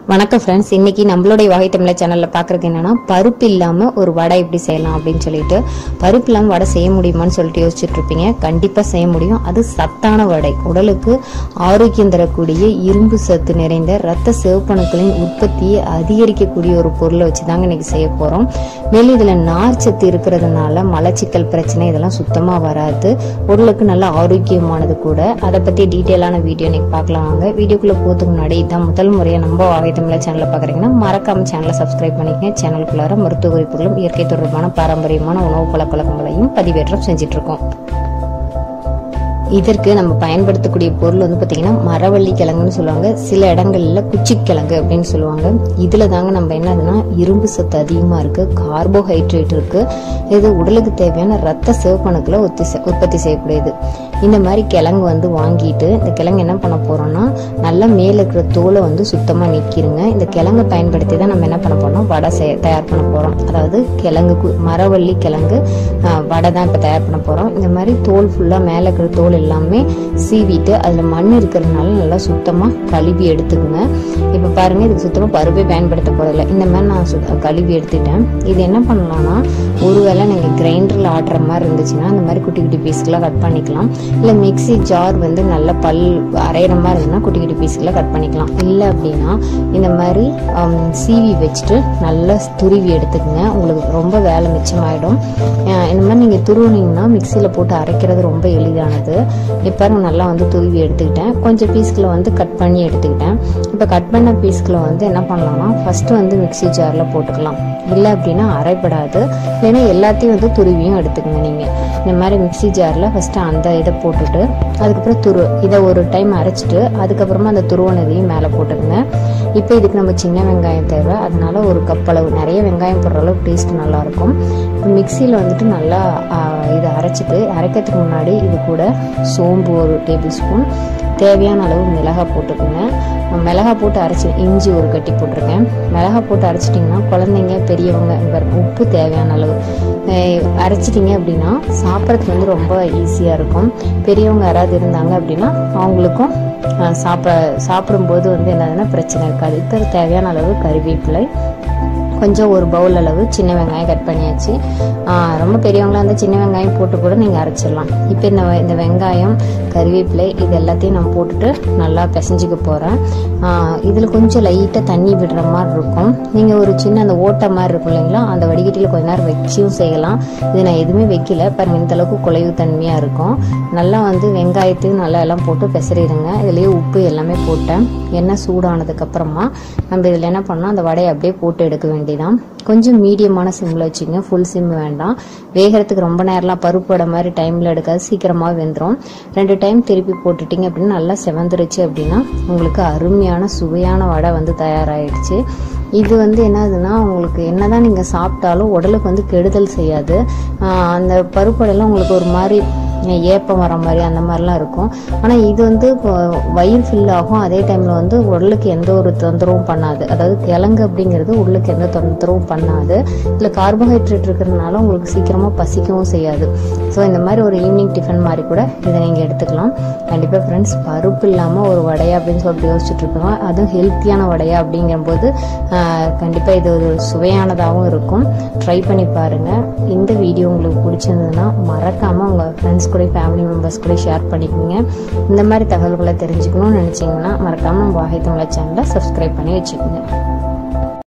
வணக்கம் ஃப்ரெண்ட்ஸ் இன்னைக்கு நம்மளுடைய வகை தமிழ சேனல்ல பாக்குறது என்னன்னா பருப்பு இல்லாம ஒரு வடை எப்படி செய்யலாம் அப்படின்னு சொல்லிட்டு பருப்பு இல்லாம வடை செய்ய முடியுமான்னு சொல்லிட்டு யோசிச்சுட்டு இருப்பீங்க கண்டிப்பா செய்ய முடியும் அது சத்தான வடை உடலுக்கு ஆரோக்கியம் தரக்கூடிய இரும்பு சத்து நிறைந்த ரத்த சிவப்பணுக்களின் உற்பத்தியை அதிகரிக்கக்கூடிய ஒரு பொருளை வச்சு தாங்க இன்னைக்கு செய்ய போறோம் மேலும் இதுல நார் சத்து இருக்கிறதுனால மலச்சிக்கல் பிரச்சனை இதெல்லாம் சுத்தமா வராது உடலுக்கு நல்ல ஆரோக்கியமானது கூட அதை பத்தி டீட்டெயிலான வீடியோ இன்னைக்கு பார்க்கலாம் வாங்க வீடியோக்குள்ள போறதுக்கு முன்னாடி இதான் முதல் முறையா நம்ம வாகை தமிழ சேனலை பாக்குறீங்கன்னா மறக்காம சேனலை சப்ஸ்கிரைப் பண்ணிக்கங்க சேனலுக்குள்ளார மருத்துவ குறிப்புகளும் இயற்கை தொடர்பான பாரம்பரியமான உணவு பழக்க வழக்கங்களையும் பதிவேற்றம் செஞ்சுட்டு இருக்கோம் இதற்கு நம்ம பயன்படுத்தக்கூடிய பொருள் வந்து பார்த்தீங்கன்னா மரவள்ளி கிழங்குன்னு சொல்லுவாங்க சில இடங்கள்ல குச்சிக்கிழங்கு அப்படின்னு சொல்லுவாங்க இதில் தாங்க நம்ம என்னதுன்னா இரும்பு சத்து அதிகமாக இருக்கு கார்போஹைட்ரேட் இருக்கு இது உடலுக்கு தேவையான ரத்த சிவப்பணுக்களை உத்தி உற்பத்தி செய்யக்கூடியது இந்த மாதிரி கிழங்கு வந்து வாங்கிட்டு இந்த கிழங்கு என்ன பண்ண போறோம்னா நல்லா மேலே இருக்கிற தோலை வந்து சுத்தமாக நீக்கிருங்க இந்த கிழங்கை பயன்படுத்தி தான் நம்ம என்ன பண்ண போறோம் வடை செய் தயார் பண்ண போறோம் அதாவது கிழங்கு கு- மரவள்ளி கிழங்கு ஆஹ், வடை தான் இப்போ தயார் பண்ண போறோம் இந்த மாதிரி தோல் ஃபுல்லாக மேலே இருக்கிற தோல் எல்லாமே சீவிட்டு அதில் மண் இருக்கிறதுனால நல்லா சுத்தமாக கழுவி எடுத்துக்கோங்க இப்போ பாருங்க இதுக்கு சுத்தமாக பருப்பே பயன்படுத்த போறதில்ல இந்த மாதிரி நான் சு- கழுவி எடுத்துட்டேன் இது என்ன பண்ணலாம்னா ஒருவேளை நீங்கள் கிரைண்டரில் ஆட்டுற மாதிரி இருந்துச்சுன்னா அந்த மாதிரி குட்டி குட்டி பீஸ்களாக கட் பண்ணிக்கலாம் இல்லை மிக்ஸி ஜார் வந்து நல்ல பல் அரைகிற மாதிரி இருந்ததுன்னா குட்டி குட்டி பீஸ்களாக கட் பண்ணிக்கலாம் இல்லை அப்படின்னா இந்த மாதிரி ஆம், சீவி வச்சுட்டு நல்லா துருவி எடுத்துக்கங்க உங்களுக்கு ரொம்ப வேலை மிச்சமாயிடும் அஹ் இந்த மாதிரி நீங்கள் துருவுனீங்கன்னா மிக்சியில் போட்டு அரைக்கிறது ரொம்ப எளிதானது இப்போ நான் நல்லா வந்து துருவி எடுத்துக்கிட்டேன் கொஞ்சம் பீஸ்களை வந்து கட் பண்ணி எடுத்துக்கிட்டேன் இப்போ கட் பண்ண பீஸ்களை வந்து என்ன பண்ணலாம்னா ஃபஸ்ட்டு வந்து மிக்ஸி ஜாரில் போட்டுக்கலாம் இல்லை அப்படின்னா அரைப்படாது இல்லைன்னா எல்லாத்தையும் வந்து துருவியும் எடுத்துக்கங்க நீங்கள் இந்த மாதிரி மிக்ஸி ஜாரில் ஃபஸ்ட்டு அந்த இதை போட்டுட்டு அதுக்கப்புறம் துரு இதை ஒரு டைம் அரைச்சிட்டு அதுக்கப்புறமா அந்த துருவனதையும் மேலே போட்டுக்கங்க இப்போ இதுக்கு நம்ம சின்ன வெங்காயம் தேவை அதனால ஒரு கப் அளவு நிறைய வெங்காயம் போடுற அளவுக்கு டேஸ்ட் நல்லாயிருக்கும் இப்போ மிக்சியில் வந்துட்டு நல்லா ஆ, இதை அரைச்சிட்டு அரைக்கிறதுக்கு முன்னாடி இது கூட சோம்பு ஒரு டேபிள் ஸ்பூன் தேவையான அளவு மிளகாய் போட்டுக்கோங்க மிளகா போட்டு அரைச்சி இஞ்சி ஒரு கட்டி போட்டிருக்கேன் மிளகா போட்டு அரைச்சிட்டிங்கன்னா குழந்தைங்க பெரியவங்க இங்க பாருங்க, உப்பு தேவையான அளவு அஹ் அரைச்சிட்டிங்க அப்படின்னா சாப்பிட்றதுக்கு வந்து ரொம்ப ஈஸியாக இருக்கும் பெரியவங்க யாராவது இருந்தாங்க அப்படின்னா அவங்களுக்கும் அஹ் சாப்பிட சாப்பிடும்போது வந்து என்னதுன்னா பிரச்சனை இருக்காது இப்போ தேவையான அளவு கறிவேப்பிலை கொஞ்சம் ஒரு பவுல் அளவு சின்ன வெங்காயம் கட் பண்ணியாச்சு ஆஹ் ரொம்ப பெரியவங்களா இருந்தால் சின்ன வெங்காயம் போட்டு கூட நீங்கள் அரைச்சிடலாம் இப்போ இந்த வெ- இந்த வெங்காயம் கறிவேப்பிலை இது எல்லாத்தையும் நான் போட்டுட்டு நல்லா பிசைஞ்சுக்க போகிறேன் இதில் கொஞ்சம் லைட்டாக தண்ணி விடுற மாதிரி இருக்கும் நீங்கள் ஒரு சின்ன அந்த ஓட்டை மாதிரி இருக்கும் இல்லைங்களா அந்த வடிகட்டியில் கொஞ்ச நேரம் வச்சியும் செய்யலாம் இது நான் எதுவுமே வைக்கல பாருங்க இந்த அளவுக்கு குலைவு தன்மையாக இருக்கும் நல்லா வந்து வெங்காயத்தையும் நல்லா எல்லாம் போட்டு பிசறிடுங்க இதுலேயே உப்பு எல்லாமே போட்டேன் எண்ணெய் சூடானதுக்கு அப்புறமா நம்ம இதில் என்ன பண்ணோம் அந்த வடையை அப்படியே போட்டு எடுக்க வேண்டியதான் கொஞ்சம் மீடியமான சிம்மில் வச்சுங்க ஃபுல் சிம் வேண்டாம் வேகிறதுக்கு ரொம்ப நேரம்லாம் பருப்பு வடை மாதிரி டைமில் எடுக்காது சீக்கிரமாக வெந்துடும் ரெண்டு டைம் திருப்பி போட்டுட்டீங்க அப்படின்னா நல்லா செவந்துருச்சு அப்படின்னா உங்களுக்கு அருமையான சுவையான வடை வந்து தயாராகிடுச்சு இது வந்து என்னதுன்னா உங்களுக்கு என்னதான் நீங்கள் சாப்பிட்டாலும் உடலுக்கு வந்து கெடுதல் செய்யாது ஆஹ் அந்த பருப்பு வடையெல்லாம் உங்களுக்கு ஒரு மாதிரி ஏப்பம் வர மாதிரி அந்த மாதிரிலாம் இருக்கும் ஆனால் இது வந்து இப்போ வயிறு ஃபில் ஆகும் அதே டைமில் வந்து உடலுக்கு எந்த ஒரு தொந்தரவும் பண்ணாது அதாவது கிழங்கு அப்படிங்கிறது உடலுக்கு எந்த தொந்தரவும் பண்ணாது இதில் கார்போஹைட்ரேட் இருக்கிறதுனால உங்களுக்கு சீக்கிரமாக பசிக்கவும் செய்யாது ஸோ இந்த மாதிரி ஒரு ஈவினிங் டிஃபன் மாதிரி கூட இதை நீங்கள் எடுத்துக்கலாம் கண்டிப்பாக ஃப்ரெண்ட்ஸ் பருப்பு இல்லாமல் ஒரு வடையா அப்படின்னு சொல்லிட்டு யோசிச்சுட்டு இருக்கோம் அதுவும் ஹெல்த்தியான வடையா அப்படிங்கும்போது கண்டிப்பாக இது ஒரு சுவையானதாகவும் இருக்கும் ட்ரை பண்ணி பாருங்கள் இந்த வீடியோ உங்களுக்கு பிடிச்சிருந்ததுன்னா மறக்காமல் உங்கள் ஃப்ரெண்ட்ஸ் கூட ஃபேமிலி மெம்பர்ஸ் கூட ஷேர் பண்ணிக்கோங்க இந்த மாதிரி தகவல்களை தெரிஞ்சுக்கணும்னு நினச்சிங்கன்னா மறக்காமல் வாகை தமிழ சேனலை சப்ஸ்கிரைப் பண்ணி வச்சுக்கோங்க